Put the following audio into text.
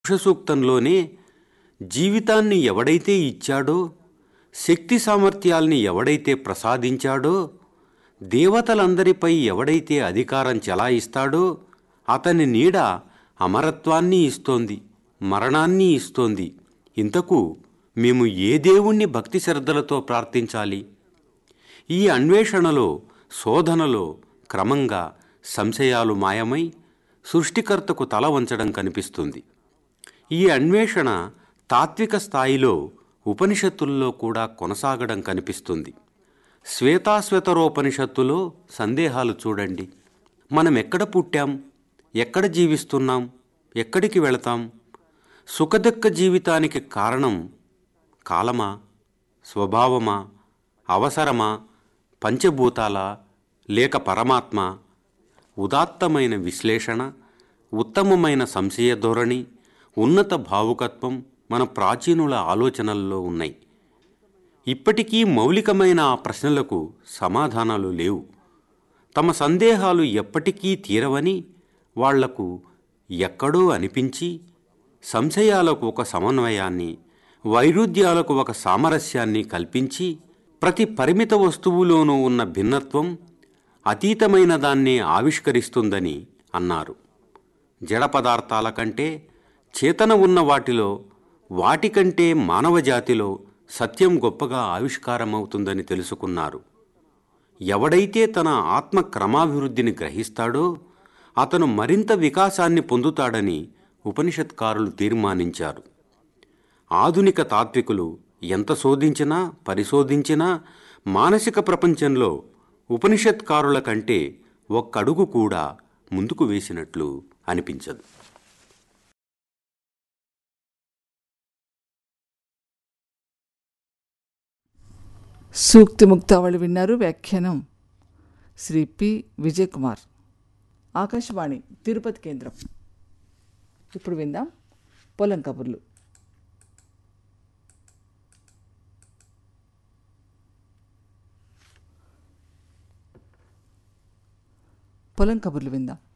సూక్తంలోనే జీవితాన్ని ఎవడైతే ఇచ్చాడో శక్తి సామర్థ్యాల్ని ఎవడైతే ప్రసాదించాడో దేవతలందరిపై ఎవడైతే అధికారం చెలాయిస్తాడో అతని నీడ అమరత్వాన్ని ఇస్తోంది మరణాన్ని ఇస్తోంది ఇంతకు మేము ఏ దేవుణ్ణి భక్తి శ్రద్ధలతో ప్రార్థించాలి ఈ అన్వేషణలో శోధనలో క్రమంగా సంశయాలు మాయమై సృష్టికర్తకు తల వంచడం కనిపిస్తుంది ఈ అన్వేషణ తాత్విక స్థాయిలో ఉపనిషత్తుల్లో కూడా కొనసాగడం కనిపిస్తుంది శ్వేతాశ్వేతరోపనిషత్తులో సందేహాలు చూడండి మనం ఎక్కడ పుట్టాం ఎక్కడ జీవిస్తున్నాం ఎక్కడికి వెళతాం సుఖదుఖ జీవితానికి కారణం కాలమా స్వభావమా అవసరమా పంచభూతాల లేక పరమాత్మ ఉదాత్తమైన విశ్లేషణ ఉత్తమమైన సంశయ ధోరణి ఉన్నత భావుకత్వం మన ప్రాచీనుల ఆలోచనల్లో ఉన్నాయి ఇప్పటికీ మౌలికమైన ఆ ప్రశ్నలకు సమాధానాలు లేవు తమ సందేహాలు ఎప్పటికీ తీరవని వాళ్లకు ఎక్కడో అనిపించి సంశయాలకు ఒక సమన్వయాన్ని వైరుధ్యాలకు ఒక సామరస్యాన్ని కల్పించి ప్రతి పరిమిత వస్తువులోనూ ఉన్న భిన్నత్వం అతీతమైన దాన్ని ఆవిష్కరిస్తుందని అన్నారు జడ పదార్థాల కంటే చేతన ఉన్న వాటిలో వాటికంటే మానవ జాతిలో సత్యం గొప్పగా ఆవిష్కారమవుతుందని తెలుసుకున్నారు ఎవడైతే తన ఆత్మ క్రమాభివృద్ధిని గ్రహిస్తాడో అతను మరింత వికాసాన్ని పొందుతాడని ఉపనిషత్కారులు తీర్మానించారు ఆధునిక తాత్వికులు ఎంత శోధించినా పరిశోధించినా మానసిక ప్రపంచంలో ఉపనిషత్కారుల కంటే ఒక్కడుగు కూడా ముందుకు వేసినట్లు అనిపించదు సూక్తి ముక్తావళి విన్నారు వ్యాఖ్యానం శ్రీ పి విజయ్ కుమార్ ఆకాశవాణి తిరుపతి కేంద్రం ఇప్పుడు విందాం పొలం కబుర్లు పొలం కబుర్లు విందాం